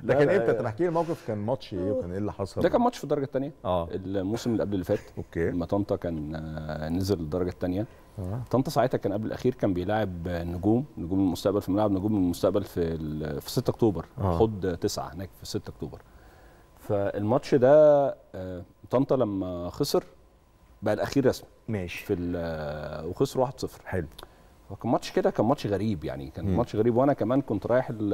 لكن لا، امتى لا. طب احكي لي الموقف كان ماتش ايه وكان ايه اللي حصل ده كان ماتش في الدرجه الثانيه اه الموسم اللي قبل اللي فات اوكي لما طنطا كان آه، نزل الدرجه الثانيه آه. طنطا ساعتها كان قبل الاخير كان بيلاعب نجوم نجوم المستقبل في ملعب نجوم المستقبل في ال- في 6 اكتوبر آه. حد تسعة هناك في 6 اكتوبر فالماتش ده آه، طنطا لما خسر بقى الاخير رسمي ماشي في ال- وخسر 1-0 حلو وكان ماتش كده كان ماتش غريب يعني كان مم. ماتش غريب وانا كمان كنت رايح ال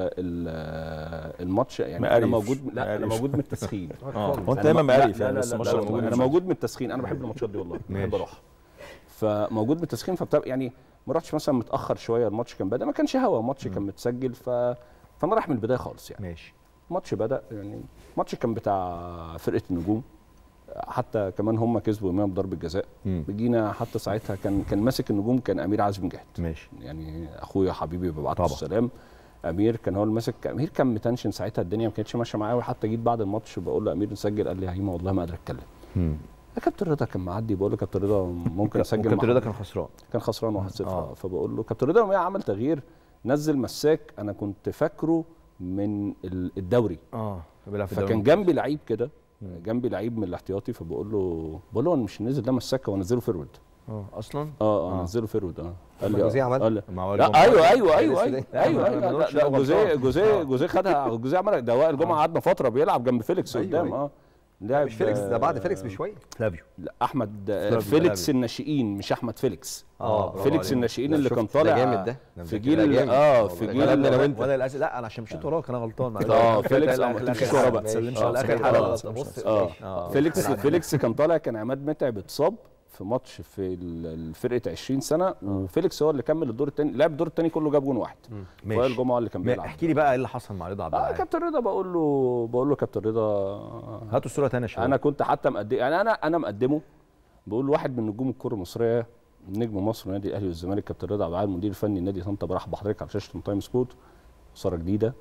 ال الماتش يعني انا مقريف. موجود لا انا مقريف. موجود من التسخين اه هو انت أنا دايما م- لا- مقريف لا يعني لا بس لا ما لا شاء لا الله انا موجود من التسخين انا بحب الماتشات دي والله بحب ماشي. اروح فموجود من التسخين فبتابع يعني ما رحتش مثلا متاخر شويه الماتش كان بدا ما كانش هوا الماتش كان متسجل ف فانا رايح من البدايه خالص يعني ماشي الماتش بدا يعني الماتش كان بتاع فرقه النجوم حتى كمان هم كسبوا امام بضربه جزاء مم. جينا حتى ساعتها كان كان ماسك النجوم كان امير عزمي جهد ماشي يعني اخويا حبيبي ببعت له طبعا. السلام امير كان هو اللي ماسك امير كان متنشن ساعتها الدنيا ما كانتش ماشيه معاه وحتى جيت بعد الماتش بقول له امير نسجل قال لي يا هيما والله ما قادر اتكلم مم. يا كابتن رضا كان معدي بقول له كابتن رضا ممكن اسجل كابتن مع رضا كان خسران كان خسران 1-0 آه. آه. فبقول له كابتن رضا يوميها عمل تغيير نزل مساك انا كنت فاكره من ال- الدوري اه بيلعب في فكان الدوري جنبي لعيب كده جنبي لعيب من الاحتياطي فبقول له بقول له انا مش نزل ده مساك هو نزله فيرود اه اصلا اه اه آه. نزله فيرود اه قال ما لي جوزيه آه. عمل؟ قال لي ما هو لا الجمعة- ايوه ايوه ايوه لسه ايوه ده. ايوه ما لا بنقولش لا إن هو جوزيه غلطان. جوزيه جوزيه خدها جوزيه عمل ده وائل جمعه قعدنا فتره بيلعب جنب فيليكس أيوة، قدام أيوة. اه لعب مش فيليكس ده بعد فيليكس آه، بشويه فلافيو لا احمد آه، فلافيو، فيليكس فلافيو. الناشئين مش احمد فيليكس آه، برافو فيليكس عليك. الناشئين لا، اللي شفت، كان ده طالع جامد ده. ده في مذاكر. جيل ده جامد. اه والله. في ده جيل كلام انا وانت ولا الأسئلة لا انا عشان مشيت وراك انا غلطان معلش. اه آخر- فيليكس آخر- اه ما آخر تمشيش حلقة. ورا بقى ماشي. آه، آه، آخر آخر حلقة. حلقة. بص اه آه. فيليكس فيليكس كان طالع كان عماد متعب اتصاب في ماتش في ال- الفرقه 20 سنه وفيليكس هو اللي كمل الدور الثاني لعب الدور الثاني كله جاب جون واحد ماشي. وائل جمعه اللي كان ما- بيلعب احكي لي بقى ايه اللي حصل مع رضا عبد اه العال كابتن رضا بقول له بقول له كابتن رضا هاتوا الصوره تانية شويه انا كنت حتى مقدم يعني انا انا مقدمه بقول واحد من نجوم الكره المصريه نجم مصر نادي الاهلي والزمالك كابتن رضا عبد العال المدير الفني لنادي طنطا برحب بحضرتك على شاشه تايم سبوت خساره جديده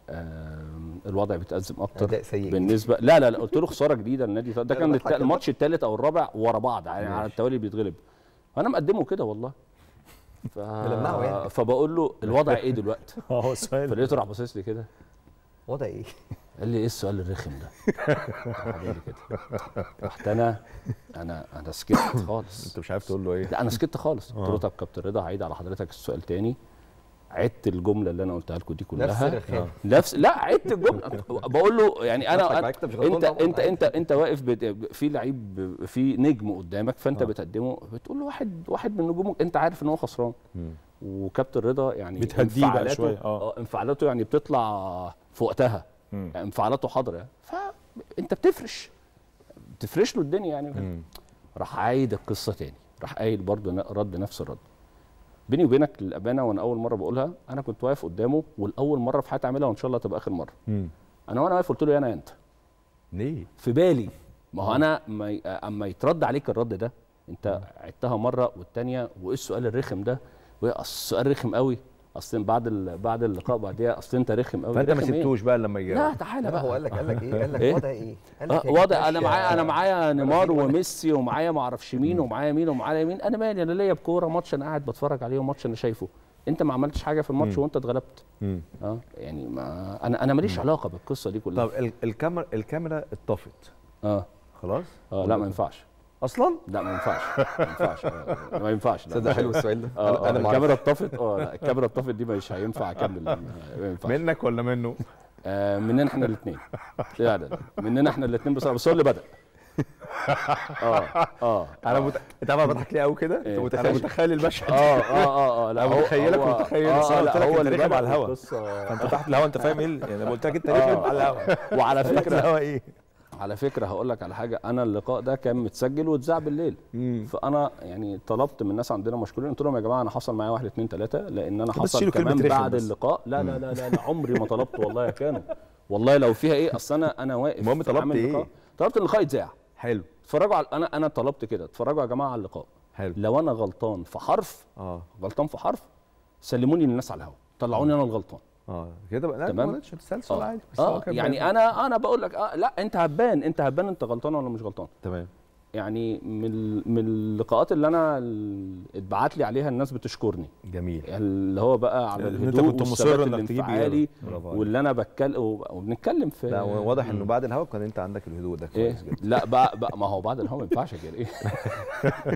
آم، الوضع بيتأزم اكتر أداء سيء بالنسبه لا لا لا قلت له خساره جديده للنادي ده لا، كان بضحك الت- يا الماتش الثالث او الرابع ورا بعض يعني على ماشي. التوالي بيتغلب فانا مقدمه كده والله ف... ملمعه يعني. فبقول له الوضع ايه دلوقتي اه هو السؤال فلقيته راح باصص لي كده وضع ايه؟ قال لي ايه السؤال الرخم ده؟ راح عامل لي كده رحت انا انا انا سكت خالص انت مش عارف تقول له ايه لا انا سكت خالص قلت له طب كابتن رضا هعيد على حضرتك السؤال تاني عدت الجمله اللي انا قلتها لكم دي كلها نفس الرخام. نفس لا عدت الجمله بقول له يعني بضحك انا معاك، أنا- أنت مش غلطان انت طبعاً، انت عادي. انت انت واقف بت- في لعيب في نجم قدامك فانت بتقدمه بتقول له واحد واحد من نجومك انت عارف ان هو خسران مم. وكابتن رضا يعني بتهديه بقى انفعالاته- شوية، آه. اه انفعالاته يعني بتطلع في وقتها مم. يعني انفعالاته حاضره يعني. فانت بتفرش بتفرش له الدنيا يعني مم. راح عايد القصه تاني راح قايل برضه ن- رد نفس الرد بيني وبينك للامانه وانا اول مره بقولها انا كنت واقف قدامه والاول مره في حياتي اعملها وان شاء الله تبقى اخر مره مم. انا وانا واقف قلت له يا انا يا انت ليه في بالي ما هو انا ما ي- اما يترد عليك الرد ده انت عدتها مره والتانيه وايه السؤال الرخم ده وايه أصل السؤال رخم قوي اصل بعد ال... بعد اللقاء بعديها اصل انت رخم قوي فانت ما رخم إيه؟ سبتوش بقى لما يجي لا تعالى لا بقى هو قال لك قال لك ايه؟ قال لك إيه؟ وضع ايه؟ قال اه لك يا وضع انا كابتن معايا انا معايا نيمار ولا- وميسي ومعايا ما اعرفش مين ومعايا مين ومعايا مين انا مالي انا ليا بكوره ماتش انا قاعد بتفرج عليه وماتش انا شايفه انت ما عملتش حاجه في الماتش مم. وانت اتغلبت مم. اه يعني ما انا انا ماليش علاقه بالقصه دي كلها طب ال- الكاميرا الكاميرا اتطفت اه خلاص اه لا ما ينفعش اصلا لا ما ينفعش ما ينفعش آه، ما ينفعش لا، تصدق مش حلو هينفع. السؤال ده اه انا آه، انا ما الكاميرا أعرفش. اتطفت اه لا الكاميرا اتطفت دي مش هينفع اكمل ما ينفعش منك ولا منه آه مننا احنا الاثنين لا لا لا مننا احنا الاثنين بصراحه بس هو اللي بدا اه اه انا مت... انت عارف أنا بضحك ليه قوي كده إيه، انت متخيل؟ متخيل متخيل المشهد اه اه اه اه لا أنا هو متخيلك هو- ومتخيل اه بس أنا لا قلت لك هو أنت اللي راكب بدأ على الهوا. القصة. فانت تحت الهوا انت فاهم ايه ال- يعني لما قلت لك انت آه. راكب على الهوا وعلى تحت فكره الهوا ايه على فكره هقول لك على حاجه انا اللقاء ده كان متسجل واتذاع بالليل مم. فانا يعني طلبت من الناس عندنا مشكورين قلت لهم يا جماعه انا حصل معايا واحد اتنين تلاته لان انا طب بس حصل شيلوا كلمة كمان رخم بعد بس. اللقاء لا لا لا لا, لا عمري ما طلبت والله يا كانوا والله لو فيها ايه اصل انا انا واقف المهم طلبت عامل إيه؟ لقاء. طلبت ان اللقاء يتذاع حلو اتفرجوا على انا انا طلبت كده اتفرجوا يا جماعه على اللقاء حلو لو انا غلطان في حرف اه غلطان في حرف سلموني للناس على الهوا طلعوني انا الغلطان اه كده بقى لا تمام. ما قلتش تسال سؤال اه, عادي بس هو آه كان يعني بقى- انا انا بقول لك آه لا انت هبان انت هبان انت غلطان ولا مش غلطان تمام يعني من من اللقاءات اللي انا ال- اتبعت لي عليها الناس بتشكرني جميل اللي هو بقى على إن أنت الهدوء كنت والثبات مصر إنك تجيب الانفعالي إجابة. برافو عليك. واللي انا بتكلم وبنتكلم في لا واضح انه بعد الهوا كان انت عندك الهدوء ده ايه كويس جدا لا بقى, بقى ما هو بعد الهوا ما ينفعش كده ايه